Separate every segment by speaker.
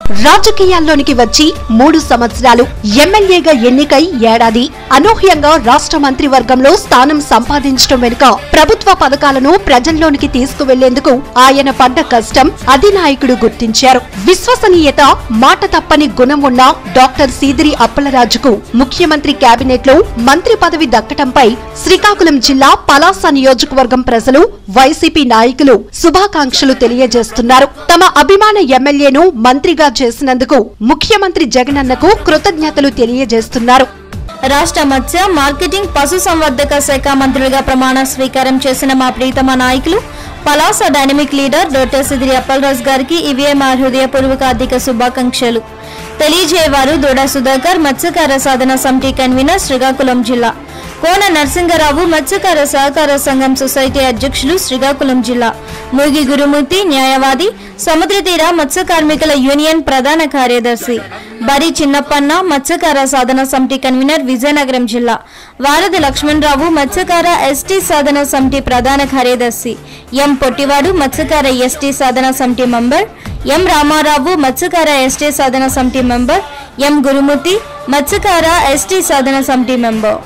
Speaker 1: రాజకీయాల్లోనికి వచ్చి మూడు సంవత్సరాలు ఎమ్మెల్యేగా ఎన్నికై ఏడాది అనూహ్యంగా రాష్ట్ర మంత్రివర్గంలో స్థానం సంపాదించడం వెనుక ప్రభుత్వ పథకాలను ప్రజల్లోనికి తీసుకువెళ్లేందుకు ఆయన పడ్డ కష్టం అధినాయకుడు గుర్తించారు విశ్వసనీయత మాట తప్పని గుణం ఉన్న డాక్టర్ సీదిరి అప్పలరాజుకు ముఖ్యమంత్రి కేబినెట్ లో మంత్రి పదవి దక్కటంపై శ్రీకాకుళం జిల్లా పలాస నియోజకవర్గం ప్రజలు వైసీపీ నాయకులు శుభాకాంక్షలు తెలియజేస్తున్నారు తమ అభిమాన ఎమ్మెల్యేను మంత్రిగా చేసినందుకు ముఖ్యమంత్రి జగనన్నకు కృతజ్ఞతలు తెలియజేస్తున్నారు
Speaker 2: రాష్ట్ర మత్స్య మార్కెటింగ్ పశు సంవర్ధక శాఖ మంత్రులుగా ప్రమాణ స్వీకారం చేసిన మా ప్రీతమ నాయకులు Palasa dynamic leader doctor Sidiri Appalaraju గారికి ఇవిఎంఆర్ హృదయపూర్వక ఆర్థిక శుభాకాంక్షలు తెలియజేయవారు దూడ సుధాకర్ మత్స్యకార సాధన సమితి కన్వీనర్ శ్రీకాకుళం జిల్లా కోన నరసింగరావు మత్స్యకార సహకార సంఘం సొసైటీ అధ్యక్షులు శ్రీకాకుళం జిల్లా మూగి గురుమూర్తి న్యాయవాది సముద్ర తీర మత్స్య కార్మికుల యూనియన్ ప్రధాన కార్యదర్శి బరి చిన్నప్పన్న మత్స్యకార సాధన సమితి కన్వీనర్ విజయనగరం జిల్లా వారధి లక్ష్మణరావు మత్స్యకార ఎస్టీ సాధన సమితి ప్రధాన కార్యదర్శి ఎం పొట్టివాడు మత్స్యకార ఎస్టీ సాధన సమితి మెంబర్ ఎం రామారావు మత్స్యకార ఎస్టీ సాధన సమితి మెంబర్ ఎం గురుమూర్తి మత్స్యకార ఎస్టీ సాధన సమితి మెంబర్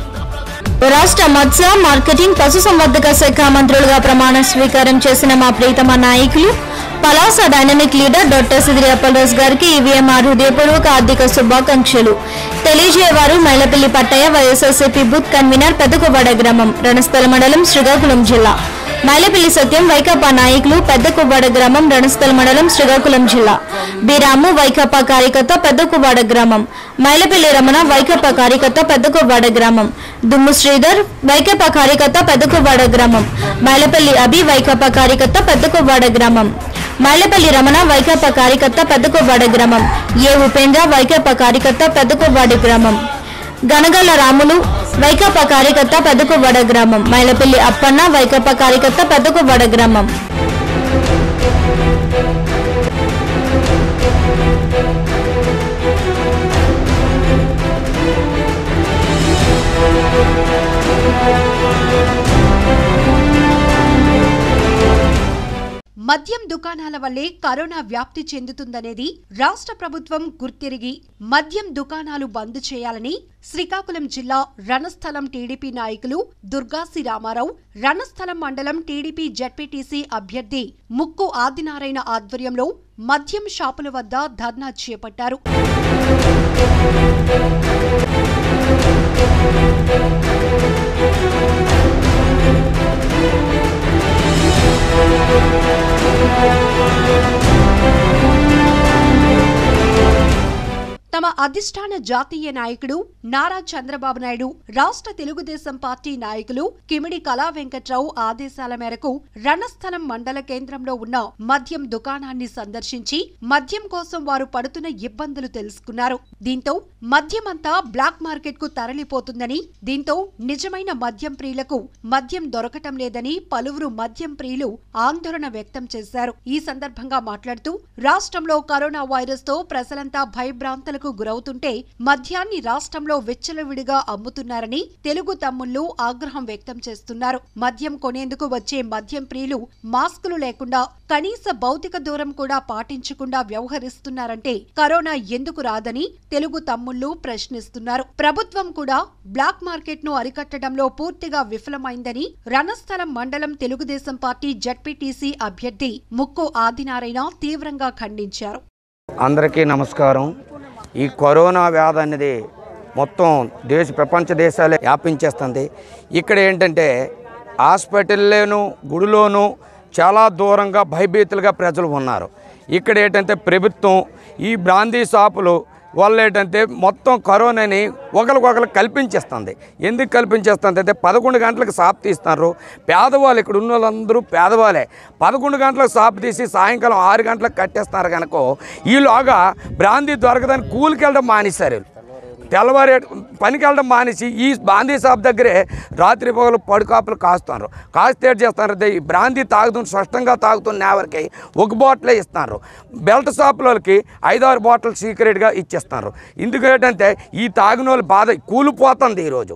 Speaker 2: రాష్ట్ర మత్స్య మార్కెటింగ్ పశు సంవర్ధక శాఖ మంత్రులుగా ప్రమాణ స్వీకారం చేసిన మా ప్రీతమ నాయకులు Palasa dynamic leader doctor Sidiri Appalaraju గారికి ఈవీఎంఆర్ హృదయపూర్వక ఆర్థిక శుభాకాంక్షలు తెలియజేయవారు మైలపల్లి పట్టయ్య వైఎస్ఆర్సీపీ బూత్ కన్వీనర్ పెద్దకొవ్వాడ గ్రామం రణస్థల మండలం శ్రీకాకుళం జిల్లా మైలపల్లి సత్యం వైకాపా నాయకులు పెద్ద కువ్వాడ గ్రామం రణస్థల మండలం శ్రీకాకుళం జిల్లా బీరాము వైకాపా కార్యకర్త పెద్ద కువ్వాడ గ్రామం మైలపల్లి రమణ వైకాపా కార్యకర్త పెద్ద కువ్వాడ గ్రామం దుమ్ము శ్రీధర్ వైకాపా కార్యకర్త పెద్ద కువ్వాడ గ్రామం మైలపల్లి అభి వైకాపా కార్యకర్త పెద్ద కువ్వాడ గ్రామం మైలపల్లి రమణ వైకాపా కార్యకర్త పెద్ద కువ్వాడ గ్రామం ఏ ఉపేంద్ర వైకాపా కార్యకర్త పెద్ద కువ్వాడి గ్రామం గనగల్ల రాములు వైకాపా కార్యకర్త పెద్దకువ్వాడ గ్రామం మైలపల్లి అప్పన్న వైకాపా కార్యకర్త పెద్దకువ్వాడ గ్రామం
Speaker 1: మద్యం దుకాణాల వల్లే కరోనా వ్యాప్తి చెందుతుందనేది రాష్ట్ర ప్రభుత్వం గుర్తిరిగి మద్యం దుకాణాలు బంద్ చేయాలని శ్రీకాకుళం జిల్లా రణస్థలం టీడీపీ నాయకులు దుర్గాసి రామారావు రణస్థలం మండలం టీడీపీ జడ్పీటీసీ అభ్యర్థి ముక్కు ఆదినారాయణ ఆధ్వర్యంలో మద్యం షాపుల వద్ద ధర్నా చేపట్టారు తమ అధిష్టాన జాతీయ నాయకుడు నారా చంద్రబాబు నాయుడు రాష్ట్ర తెలుగుదేశం పార్టీ నాయకులు కిమిడి కళా వెంకట్రావు ఆదేశాల మేరకు రణస్థలం మండల కేంద్రంలో ఉన్న మద్యం దుకాణాన్ని సందర్శించి మద్యం కోసం వారు పడుతున్న ఇబ్బందులు తెలుసుకున్నారు దీంతో మద్యం అంతా బ్లాక్ మార్కెట్ కు తరలిపోతుందని దీంతో నిజమైన మద్యం ప్రియులకు మద్యం దొరకటం లేదని పలువురు మద్యం ప్రియులు ఆందోళన వ్యక్తం చేశారు ఈ సందర్భంగా మాట్లాడుతూ రాష్ట్రంలో కరోనా వైరస్ తో ప్రజలంతా భయభ్రాంతులకు గురవుతుంటే మద్యాన్ని రాష్ట్రంలో విచ్చలవిడిగా అమ్ముతున్నారని తెలుగు తమ్ముళ్లు ఆగ్రహం వ్యక్తం చేస్తున్నారు మద్యం కొనేందుకు వచ్చే మద్యం ప్రియులు మాస్కులు లేకుండా కనీస భౌతిక దూరం కూడా పాటించకుండా వ్యవహరిస్తున్నారంటే కరోనా ఎందుకు రాదని తెలుగు తమ్ముళ్లు ప్రశ్నిస్తున్నారు ప్రభుత్వం కూడా బ్లాక్ మార్కెట్ ను అరికట్టడంలో పూర్తిగా విఫలమైందని రణస్థలం మండలం తెలుగుదేశం పార్టీ జడ్పీటీసీ అభ్యర్థి ముక్కు ఆదినారాయణ తీవ్రంగా ఖండించారు
Speaker 3: అందరికీ నమస్కారం ఈ కరోనా వ్యాధి అనేది మొత్తం దేశ ప్రపంచ దేశాలే వ్యాపించేస్తుంది ఇక్కడ ఏంటంటే హాస్పిటల్లోను గుడిలోను చాలా దూరంగా భయభీతులుగా ప్రజలు ఉన్నారు ఇక్కడ ఏంటంటే ప్రభుత్వం ఈ బ్రాందీ షాపులు వాళ్ళు ఏంటంటే మొత్తం కరోనాని ఒకరికొకరు కల్పించేస్తుంది ఎందుకు కల్పించేస్తుంది అంటే పదకొండు గంటలకు షాప్ తీస్తున్నారు పేదవాళ్ళు ఇక్కడ ఉన్న వాళ్ళందరూ పేదవాళ్ళే పదకొండు గంటలకు షాప్ తీసి సాయంకాలం ఆరు గంటలకు కట్టేస్తున్నారు కనుక ఈలోగా బ్రాందీ దొరకదని కూలికి వెళ్ళడం మానేశారు వీళ్ళు. తెల్లవారి పనికి వెళ్ళడం మానేసి ఈ బ్రాందీ షాప్ దగ్గరే రాత్రి పగలు పడుకాపులు కాస్తున్నారు కాస్తే ఏం చేస్తున్నారు అంటే ఈ బ్రాందీ తాగుతున్న స్పష్టంగా తాగుతున్న నేవరికి ఒక బాటిలే ఇస్తున్నారు బెల్ట్ షాపులకి ఐదారు బాటిల్ సీక్రెట్గా ఇచ్చేస్తున్నారు ఎందుకు ఏంటంటే ఈ తాగిన వాళ్ళు బాధ కూలిపోతుంది ఈరోజు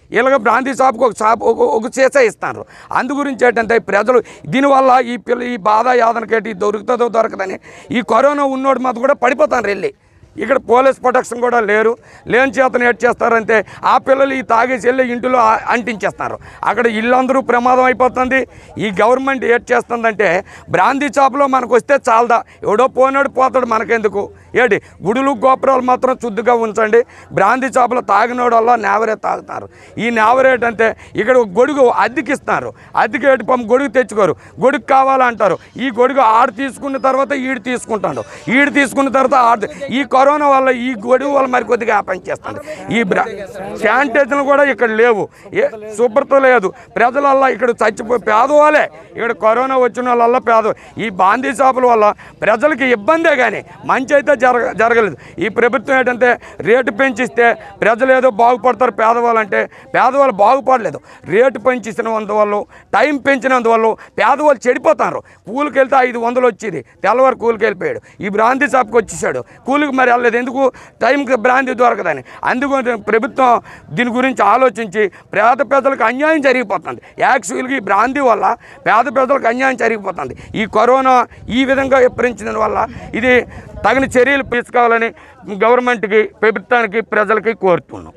Speaker 3: ఇలాగ బ్రాంతి షాప్కి ఒక షాప్ ఒక ఒక సీసా ఇస్తారు అందు గురించి ఏంటంటే ప్రజలు దీనివల్ల ఈ పిల్ల ఈ బాధ యాదనకేటి దొరుకుతుందో దొరకదని ఈ కరోనా ఉన్నోడు మాత్రం కూడా పడిపోతాను వెళ్ళి ఇక్కడ పోలీస్ ప్రొటెక్షన్ కూడా లేరు లేని చేతను ఏడ్ చేస్తారంటే ఆ పిల్లలు ఈ తాగేసి వెళ్ళి ఇంటిలో ఆ- అంటించేస్తున్నారు అక్కడ ఇల్లందరూ ప్రమాదం అయిపోతుంది ఈ గవర్నమెంట్ ఏడ్ చేస్తుందంటే బ్రాందీ షాప్లో మనకు వస్తే చాలదా ఎవడో పోనాడు పోతాడు మనకెందుకు ఏంటి గుడులు గోపురాలు మాత్రం శుద్ధిగా ఉంచండి బ్రాందీ షాపులో తాగినోడు వల్ల నేవరే తాగుతారు ఈ నేవరేట్ అంటే ఇక్కడ ఒక గొడుగు అద్దెకి ఇస్తున్నారు అద్దెకి ఏటి పంపు గొడుగు తెచ్చుకోరు గొడుగు కావాలంటారు ఈ గొడుగు ఆడు తీసుకున్న తర్వాత ఈడు తీసుకుంటాడు ఈడు తీసుకున్న తర్వాత ఆడు ఈ కరోనా వల్ల ఈ గొడుగు వల్ల మరి కొద్దిగా పనిచేస్తుంది ఈ బ్రా శానిటైజర్లు కూడా ఇక్కడ లేవు ఏ శుభ్రత లేదు ప్రజల వల్ల ఇక్కడ చచ్చిపోయి పేదవాళ్ళే ఇక్కడ కరోనా వచ్చిన వాళ్ళ పేద ఈ బాందీ షాపుల వల్ల ప్రజలకి ఇబ్బందే కానీ మంచి అయితే జరగ జరగలేదు ఈ ప్రభుత్వం ఏంటంటే రేటు పెంచిస్తే ప్రజలు ఏదో బాగుపడతారు పేదవాళ్ళు అంటే పేదవాళ్ళు బాగుపడలేదు రేటు పెంచినందువల్ల టైం పెంచినందువల్ల పేదవాళ్ళు చెడిపోతారు కూలికి వెళ్తే ఐదు వందలు వచ్చేది తెల్లవారు కూలికి వెళ్ళిపోయాడు ఈ బ్రాంతి షాప్కి వచ్చేసాడు కూలికి మరి వెళ్ళలేదు ఎందుకు టైంకి బ్రాంతి దొరకదని అందుకని ప్రభుత్వం దీని గురించి ఆలోచించి పేద ప్రజలకు అన్యాయం జరిగిపోతుంది యాక్చువల్గా ఈ బ్రాంతి వల్ల పేద ప్రజలకు అన్యాయం జరిగిపోతుంది ఈ కరోనా ఈ విధంగా విపరించిన వల్ల ఇది తగిన చర్యలు తీసుకోవాలని గవర్నమెంట్కి ప్రభుత్వానికి ప్రజలకి కోరుతున్నాం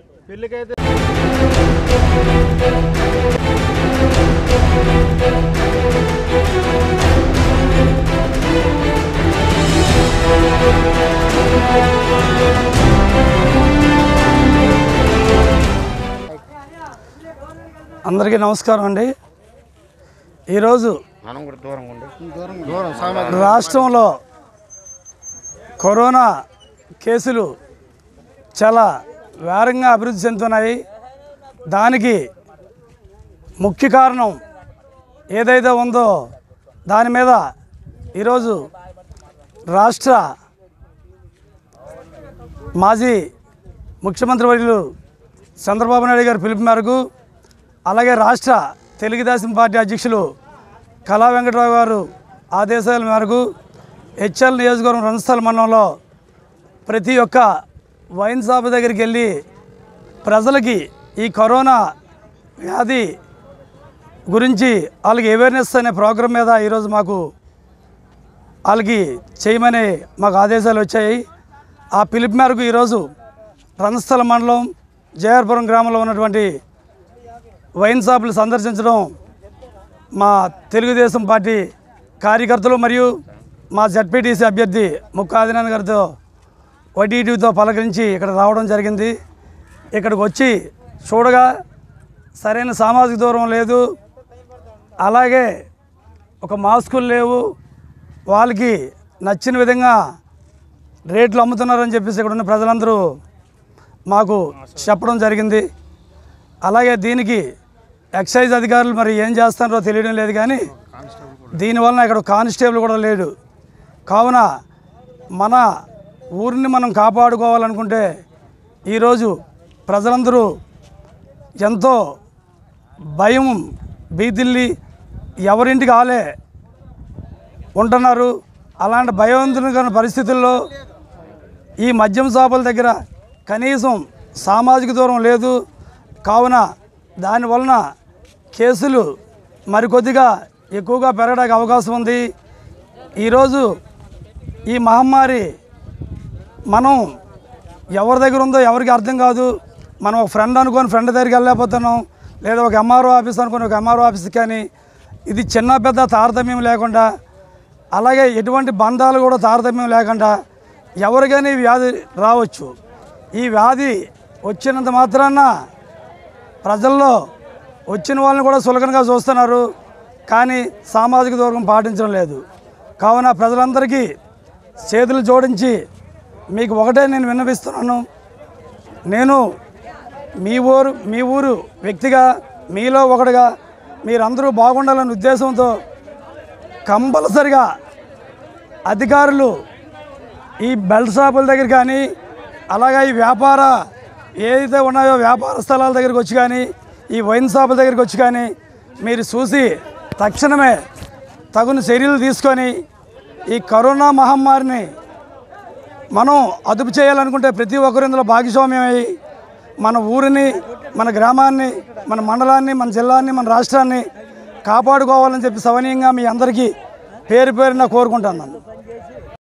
Speaker 4: అందరికీ నమస్కారం అండి ఈరోజు
Speaker 3: మనం కూడా దూరంగా ఉండి
Speaker 4: రాష్ట్రంలో కరోనా కేసులు చాలా వేగంగా అభివృద్ధి చెందుతున్నాయి దానికి ముఖ్య కారణం ఏదైతే ఉందో దాని మీద ఈరోజు రాష్ట్ర మాజీ ముఖ్యమంత్రి వర్యులు చంద్రబాబు నాయుడు గారి పిలుపు మేరకు అలాగే రాష్ట్ర తెలుగుదేశం పార్టీ అధ్యక్షులు కళా వెంకటరావు గారు ఆదేశాల మేరకు హెచ్ఎల్ నియోజకవర్గం రణస్థల మండలంలో ప్రతి ఒక్క వైన్ షాప్ దగ్గరికి వెళ్ళి ప్రజలకి ఈ కరోనా వ్యాధి గురించి వాళ్ళకి అవేర్నెస్ అనే ప్రోగ్రాం మీద ఈరోజు మాకు వాళ్ళకి చేయమని మాకు ఆదేశాలు వచ్చాయి ఆ పిలుపు మేరకు ఈరోజు రణస్థల మండలం జయర్పురం గ్రామంలో ఉన్నటువంటి వైన్ షాపులు సందర్శించడం మా తెలుగుదేశం పార్టీ కార్యకర్తలు మరియు మా జడ్పీటీసీ అభ్యర్థి ముక్కు ఆదినాథ్ గారితో వడ్డీటీతో పలకరించి ఇక్కడ రావడం జరిగింది ఇక్కడికి వచ్చి చూడగా సరైన సామాజిక దూరం లేదు అలాగే ఒక మాస్కులు లేవు వాళ్ళకి నచ్చిన విధంగా రేట్లు అమ్ముతున్నారని చెప్పేసి ఇక్కడ ఉన్న ప్రజలందరూ మాకు చెప్పడం జరిగింది అలాగే దీనికి ఎక్సైజ్ అధికారులు మరి ఏం చేస్తున్నారో తెలియడం లేదు కానీ దీనివలన ఇక్కడ కానిస్టేబుల్ కూడా లేడు కావున మన ఊరిని మనం కాపాడుకోవాలనుకుంటే ఈరోజు ప్రజలందరూ ఎంతో భయం భీతిల్లి ఎవరింటికి ఆలే ఉంటున్నారు అలాంటి భయవంతుని పరిస్థితుల్లో ఈ మద్యం షాపుల దగ్గర కనీసం సామాజిక దూరం లేదు కావున దానివలన కేసులు మరికొద్దిగా ఎక్కువగా పెరగడానికి అవకాశం ఉంది ఈరోజు ఈ మహమ్మారి మనం ఎవరి దగ్గర ఉందో ఎవరికి అర్థం కాదు మనం ఒక ఫ్రెండ్ అనుకొని ఫ్రెండ్ దగ్గరికి వెళ్ళలేకపోతున్నాం లేదా ఒక ఎంఆర్ఓ ఆఫీస్ అనుకొని ఒక ఎంఆర్ఓ ఆఫీస్కి కానీ ఇది చిన్న పెద్ద తారతమ్యం లేకుండా అలాగే ఎటువంటి బంధాలు కూడా తారతమ్యం లేకుండా ఎవరికైనా ఈ వ్యాధి రావచ్చు ఈ వ్యాధి వచ్చినంత మాత్రాన ప్రజల్లో వచ్చిన వాళ్ళని కూడా సులభంగా చూస్తున్నారు కానీ సామాజిక దూరం పాటించడం లేదు కావున ప్రజలందరికీ చేతులు జోడించి మీకు ఒకటే నేను విన్నవిస్తున్నాను నేను మీ ఊరు మీ ఊరు వ్యక్తిగా మీలో ఒకటిగా మీరందరూ బాగుండాలనే ఉద్దేశంతో కంపల్సరిగా అధికారులు ఈ బెల్ట్ షాపుల దగ్గర కానీ అలాగే ఈ వ్యాపార ఏదైతే ఉన్నాయో వ్యాపార స్థలాల దగ్గరికి వచ్చి కానీ ఈ వైన్ షాపుల దగ్గరికి వచ్చి కానీ మీరు చూసి తక్షణమే తగిన చర్యలు తీసుకొని ఈ కరోనా మహమ్మారిని మనం అదుపు చేయాలనుకుంటే ప్రతి ఒక్కరు ఇందులో భాగస్వామ్యమై మన ఊరిని మన గ్రామాన్ని మన మండలాన్ని మన జిల్లాని మన రాష్ట్రాన్ని కాపాడుకోవాలని చెప్పి సవనీయంగా మీ అందరికీ పేరు పేరున కోరుకుంటున్నాను